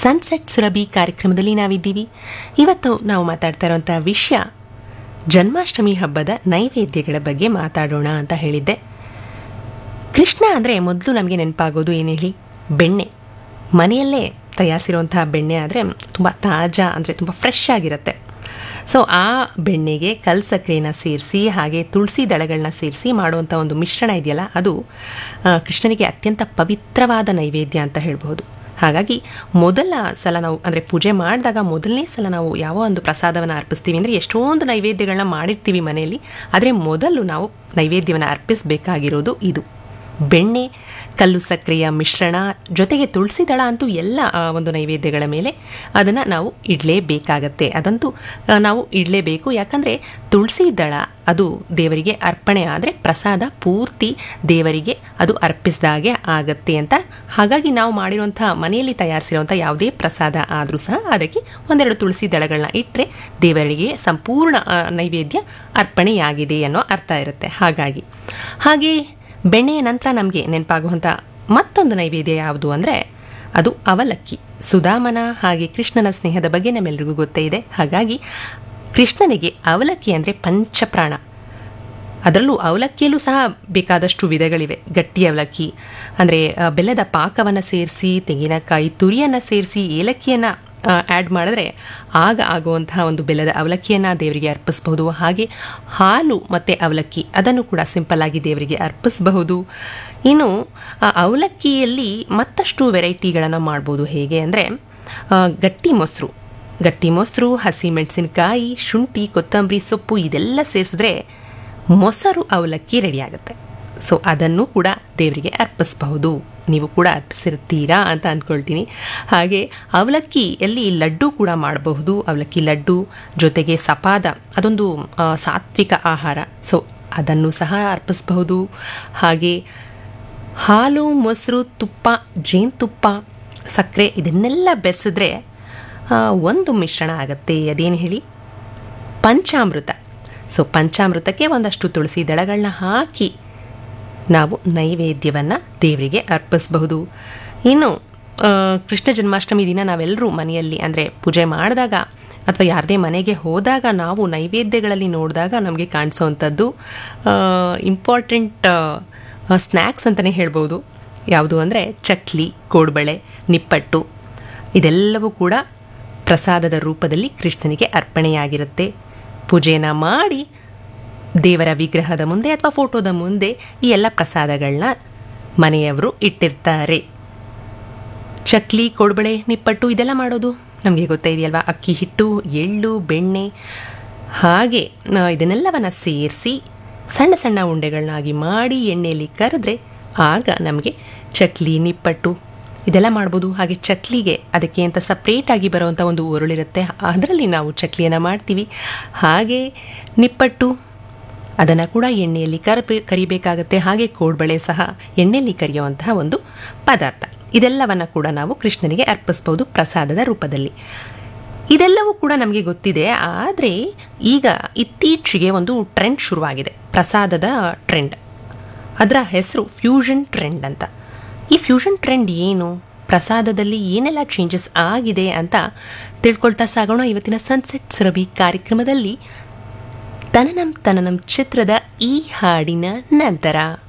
sunset Surabhi ಕಾರ್ಯಕ್ರಮದಲ್ಲಿ ನಾವಿದ್ದೀವಿ ಇವತ್ತು ನಾವು ಮಾತಾಡ್ತಾ ಇರುವಂಥ ವಿಷಯ ಜನ್ಮಾಷ್ಟಮಿ ಹಬ್ಬದ ನೈವೇದ್ಯಗಳ ಬಗ್ಗೆ ಮಾತಾಡೋಣ ಅಂತ ಹೇಳಿದ್ದೆ ಕೃಷ್ಣ ಅಂದರೆ ಮೊದಲು ನಮಗೆ ನೆನಪಾಗೋದು ಏನು ಹೇಳಿ ಬೆಣ್ಣೆ ಮನೆಯಲ್ಲೇ ತಯಾರಿಸಿರುವಂತಹ ಬೆಣ್ಣೆ ಆದರೆ ತುಂಬ ತಾಜಾ ಅಂದರೆ ತುಂಬ ಫ್ರೆಶ್ ಆಗಿರುತ್ತೆ ಸೊ ಆ ಬೆಣ್ಣೆಗೆ ಕಲ್ ಸಕ್ಕರೆನ ಸೇರಿಸಿ ಹಾಗೆ ತುಳಸಿ ದಳಗಳನ್ನ ಸೇರಿಸಿ ಮಾಡುವಂಥ ಒಂದು ಮಿಶ್ರಣ ಇದೆಯಲ್ಲ ಅದು ಆ, ಕೃಷ್ಣನಿಗೆ ಅತ್ಯಂತ ಪವಿತ್ರವಾದ ನೈವೇದ್ಯ ಅಂತ ಹೇಳ್ಬೋದು ಹಾಗಾಗಿ ಮೊದಲ ಸಲ ನಾವು ಅಂದರೆ ಪೂಜೆ ಮಾಡಿದಾಗ ಮೊದಲನೇ ಸಲ ನಾವು ಯಾವ ಒಂದು ಪ್ರಸಾದವನ್ನು ಅರ್ಪಿಸ್ತೀವಿ ಅಂದರೆ ಎಷ್ಟೊಂದು ನೈವೇದ್ಯಗಳನ್ನ ಮಾಡಿರ್ತೀವಿ ಮನೆಯಲ್ಲಿ ಆದರೆ ಮೊದಲು ನಾವು ನೈವೇದ್ಯವನ್ನು ಅರ್ಪಿಸಬೇಕಾಗಿರೋದು ಇದು ಬೆಣ್ಣೆ ಕಲ್ಲು ಸಕ್ಕರೆಯ ಮಿಶ್ರಣ ಜೊತೆಗೆ ತುಳಸಿ ದಳ ಅಂತೂ ಎಲ್ಲ ಆ, ಒಂದು ನೈವೇದ್ಯಗಳ ಮೇಲೆ ಅದನ್ನು ನಾವು ಇಡಲೇಬೇಕಾಗತ್ತೆ ಅದಂತೂ ಆ, ನಾವು ಇಡಲೇಬೇಕು ಯಾಕಂದರೆ ತುಳಸಿ ದಳ ಅದು ದೇವರಿಗೆ ಅರ್ಪಣೆ ಆದರೆ ಪ್ರಸಾದ ಪೂರ್ತಿ ದೇವರಿಗೆ ಅದು ಅರ್ಪಿಸಿದಾಗೆ ಆಗತ್ತೆ ಅಂತ ಹಾಗಾಗಿ ನಾವು ಮಾಡಿರುವಂಥ ಮನೆಯಲ್ಲಿ ತಯಾರಿಸಿರುವಂಥ ಯಾವುದೇ ಪ್ರಸಾದ ಆದರೂ ಸಹ ಅದಕ್ಕೆ ಒಂದೆರಡು ತುಳಸಿ ದಳಗಳನ್ನ ಇಟ್ಟರೆ ದೇವರಿಗೆ ಸಂಪೂರ್ಣ ಆ, ನೈವೇದ್ಯ ಅರ್ಪಣೆಯಾಗಿದೆ ಅನ್ನೋ ಅರ್ಥ ಇರುತ್ತೆ ಹಾಗಾಗಿ ಹಾಗೆ ಬೆಣ್ಣೆಯ ನಂತರ ನಮಗೆ ನೆನಪಾಗುವಂಥ ಮತ್ತೊಂದು ನೈವೇದ್ಯ ಯಾವುದು ಅಂದರೆ ಅದು ಅವಲಕ್ಕಿ ಸುಧಾಮನ ಹಾಗೆ ಕೃಷ್ಣನ ಸ್ನೇಹದ ಬಗ್ಗೆ ನಮ್ಮೆಲ್ಲರಿಗೂ ಗೊತ್ತೇ ಇದೆ ಹಾಗಾಗಿ ಕೃಷ್ಣನಿಗೆ ಅವಲಕ್ಕಿ ಅಂದರೆ ಪಂಚಪ್ರಾಣ ಅದರಲ್ಲೂ ಅವಲಕ್ಕಿಯಲ್ಲೂ ಸಹ ಬೇಕಾದಷ್ಟು ವಿಧಗಳಿವೆ ಗಟ್ಟಿ ಅವಲಕ್ಕಿ ಅಂದರೆ ಬೆಲ್ಲದ ಪಾಕವನ್ನು ಸೇರಿಸಿ ತೆಂಗಿನಕಾಯಿ ತುರಿಯನ್ನು ಸೇರಿಸಿ ಏಲಕ್ಕಿಯನ್ನು ಆ್ಯಡ್ ಮಾಡಿದ್ರೆ ಆಗ ಆಗುವಂತಹ ಒಂದು ಬೆಲ್ಲದ ಅವಲಕ್ಕಿಯನ್ನು ದೇವರಿಗೆ ಅರ್ಪಿಸಬಹುದು ಹಾಗೆ ಹಾಲು ಮತ್ತು ಅವಲಕ್ಕಿ ಅದನ್ನು ಕೂಡ ಸಿಂಪಲ್ ಆಗಿ ದೇವರಿಗೆ ಅರ್ಪಿಸಬಹುದು ಇನ್ನು ಆ ಅವಲಕ್ಕಿಯಲ್ಲಿ ಮತ್ತಷ್ಟು ವೆರೈಟಿಗಳನ್ನು ಮಾಡ್ಬೋದು ಹೇಗೆ ಅಂದರೆ ಗಟ್ಟಿ ಮೊಸರು ಗಟ್ಟಿ ಮೊಸರು ಹಸಿ ಮೆಣಸಿನಕಾಯಿ ಶುಂಠಿ ಕೊತ್ತಂಬರಿ ಸೊಪ್ಪು ಇದೆಲ್ಲ ಸೇರಿಸಿದ್ರೆ ಮೊಸರು ಅವಲಕ್ಕಿ ರೆಡಿ ಆಗುತ್ತೆ ಸೊ ಅದನ್ನು ಕೂಡ ದೇವರಿಗೆ ಅರ್ಪಿಸಬಹುದು ನೀವು ಕೂಡ ಅರ್ಪಿಸಿರ್ತೀರಾ ಅಂತ ಅಂದ್ಕೊಳ್ತೀನಿ ಹಾಗೆ ಅವಲಕ್ಕಿಯಲ್ಲಿ ಲಡ್ಡು ಕೂಡ ಮಾಡಬಹುದು ಅವಲಕ್ಕಿ ಲಡ್ಡು ಜೊತೆಗೆ ಸಪಾದ ಅದೊಂದು ಆ, ಸಾತ್ವಿಕ ಆಹಾರ ಸೊ ಅದನ್ನು ಸಹ ಅರ್ಪಿಸಬಹುದು ಹಾಗೆ ಹಾಲು ಮೊಸರು ತುಪ್ಪ ಜೇನುತುಪ್ಪ ಸಕ್ಕರೆ ಇದನ್ನೆಲ್ಲ ಬೆರೆಸಿದ್ರೆ ಆ, ಒಂದು ಮಿಶ್ರಣ ಆಗುತ್ತೆ ಅದೇನು ಹೇಳಿ ಪಂಚಾಮೃತ ಸೊ ಪಂಚಾಮೃತಕ್ಕೆ ಒಂದಷ್ಟು ತುಳಸಿ ದಳಗಳನ್ನ ಹಾಕಿ ನಾವು ನೈವೇದ್ಯವನ್ನು ದೇವರಿಗೆ ಅರ್ಪಿಸಬಹುದು ಇನ್ನು ಆ, ಕೃಷ್ಣ ಜನ್ಮಾಷ್ಟಮಿ ದಿನ ನಾವೆಲ್ಲರೂ ಮನೆಯಲ್ಲಿ ಅಂದರೆ ಪೂಜೆ ಮಾಡಿದಾಗ ಅಥವಾ ಯಾರದೇ ಮನೆಗೆ ಹೋದಾಗ ನಾವು ನೈವೇದ್ಯಗಳಲ್ಲಿ ನೋಡಿದಾಗ ನಮಗೆ ಕಾಣಿಸೋವಂಥದ್ದು ಇಂಪಾರ್ಟೆಂಟ್ ಸ್ನ್ಯಾಕ್ಸ್ ಅಂತಲೇ ಹೇಳ್ಬೋದು ಯಾವುದು ಅಂದರೆ ಚಕ್ಲಿ ಕೋಡ್ಬಳೆ ನಿಪ್ಪಟ್ಟು ಇದೆಲ್ಲವೂ ಕೂಡ ಪ್ರಸಾದದ ರೂಪದಲ್ಲಿ ಕೃಷ್ಣನಿಗೆ ಅರ್ಪಣೆಯಾಗಿರುತ್ತೆ ಪೂಜೆಯನ್ನು ಮಾಡಿ ದೇವರ ವಿಗ್ರಹದ ಮುಂದೆ ಅಥವಾ ಫೋಟೋದ ಮುಂದೆ ಈ ಎಲ್ಲ ಪ್ರಸಾದಗಳನ್ನ ಮನೆಯವರು ಇಟ್ಟಿರ್ತಾರೆ ಚಕ್ಲಿ ಕೊಡ್ಬಳೆ ನಿಪ್ಪಟ್ಟು ಇದೆಲ್ಲ ಮಾಡೋದು ನಮಗೆ ಗೊತ್ತೇ ಇದೆಯಲ್ವಾ ಅಕ್ಕಿ ಹಿಟ್ಟು ಎಳ್ಳು ಬೆಣ್ಣೆ ಹಾಗೆ ಆ, ಇದನ್ನೆಲ್ಲವನ್ನ ಸೇರಿಸಿ ಸಣ್ಣ ಸಣ್ಣ ಉಂಡೆಗಳನ್ನಾಗಿ ಮಾಡಿ ಎಣ್ಣೆಯಲ್ಲಿ ಕರೆದ್ರೆ ಆಗ ನಮಗೆ ಚಕ್ಲಿ ನಿಪ್ಪಟ್ಟು ಇದೆಲ್ಲ ಮಾಡ್ಬೋದು ಹಾಗೆ ಚಕ್ಲಿಗೆ ಅದಕ್ಕೆ ಅಂತ ಸಪ್ರೇಟಾಗಿ ಬರುವಂಥ ಒಂದು ಉರುಳಿರುತ್ತೆ ಅದರಲ್ಲಿ ನಾವು ಚಕ್ಲಿಯನ್ನು ಮಾಡ್ತೀವಿ ಹಾಗೆ ನಿಪ್ಪಟ್ಟು ಅದನ್ನು ಕೂಡ ಎಣ್ಣೆಯಲ್ಲಿ ಕರಬೇ ಕರಿಬೇಕಾಗತ್ತೆ ಹಾಗೆ ಕೋಡ್ಬಳೆ ಸಹ ಎಣ್ಣೆಯಲ್ಲಿ ಕರಿಯುವಂತಹ ಒಂದು ಪದಾರ್ಥ ಇದೆಲ್ಲವನ್ನ ಕೂಡ ನಾವು ಕೃಷ್ಣನಿಗೆ ಅರ್ಪಿಸ್ಬೋದು ಪ್ರಸಾದದ ರೂಪದಲ್ಲಿ ಇದೆಲ್ಲವೂ ಕೂಡ ನಮಗೆ ಗೊತ್ತಿದೆ ಆದರೆ ಈಗ ಇತ್ತೀಚೆಗೆ ಒಂದು ಟ್ರೆಂಡ್ ಶುರುವಾಗಿದೆ ಪ್ರಸಾದದ ಟ್ರೆಂಡ್ ಅದರ ಹೆಸರು ಫ್ಯೂಷನ್ ಟ್ರೆಂಡ್ ಅಂತ ಈ ಫ್ಯೂಷನ್ ಟ್ರೆಂಡ್ ಏನು ಪ್ರಸಾದದಲ್ಲಿ ಏನೆಲ್ಲ ಚೇಂಜಸ್ ಆಗಿದೆ ಅಂತ ತಿಳ್ಕೊಳ್ತಾ ಸಾಗೋಣ ಇವತ್ತಿನ ಸನ್ಸೆಟ್ ಸುರಭಿ ಕಾರ್ಯಕ್ರಮದಲ್ಲಿ ತನನಂ ತನನಂ ಚಿತ್ರದ ಈ ಹಾಡಿನ ನಂತರ